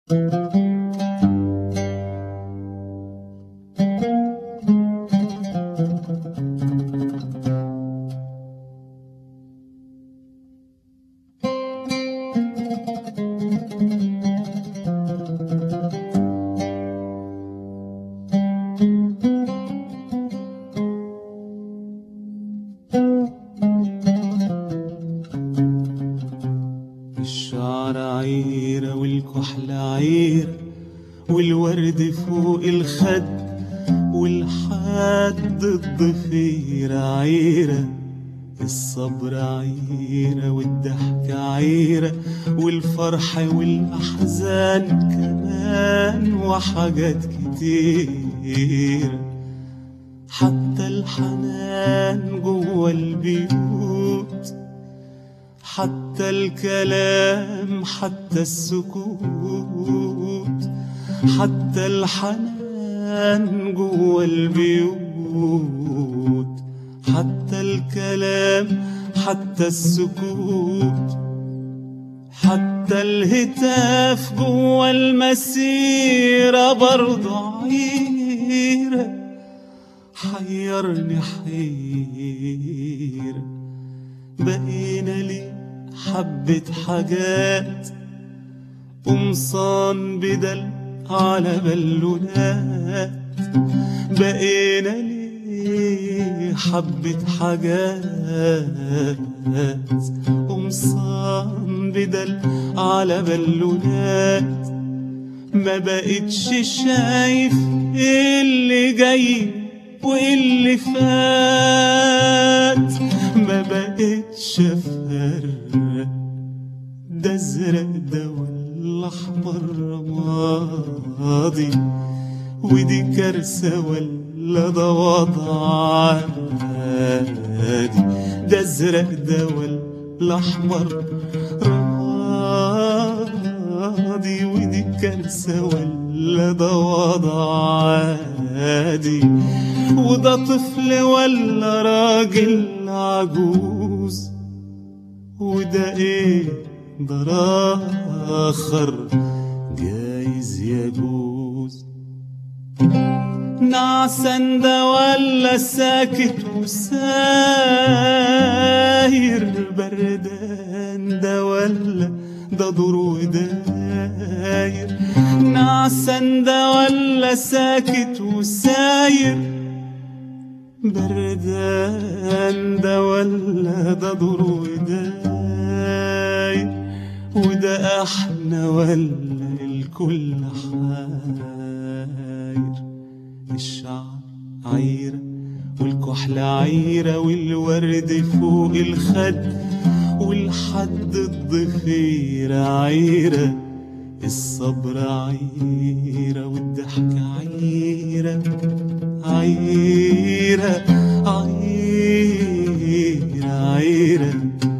الشعر عيرة والكحل عيرة والورد فوق الخد والحد الضفيرة عيرة الصبر عيرة والضحك عيرة والفرح والأحزان كمان وحاجات كتيرة حتى الحنان جوه البيوت حتى الكلام حتى السكوت حتى الحنان جوه البيوت حتى الكلام حتى السكوت حتى الهتاف جوه المسيرة برضه عيرة حيرني حيرة بقينا لي حبة حاجات قمصان بدل على بالونات بقينا لي حبة حاجات قمصان بدل على بالونات ما بقتش شايف اللي جاي واللي فات ما بقتش افرق ده ازرق ده ولا احمر رمادي ودي كارثة ولا ده وضع عادي ده ازرق ده ولا احمر رمادي ودي كارثة ولا ده وضع عادي وده طفل ولا راجل عجوز وده ايه ده آخر جايز يجوز نعسان ده ولا ساكت وساير بردان ده ولا ده دور وداير نعسان ده ولا ساكت وساير بردان ده ولا ده دور وداير وده احنا ولا الكل حاير الشعر عيرة والكحل عيرة والورد فوق الخد والحد الضفيرة عيرة الصبر عيرة والضحك عيرة عيرة عيرة عيرة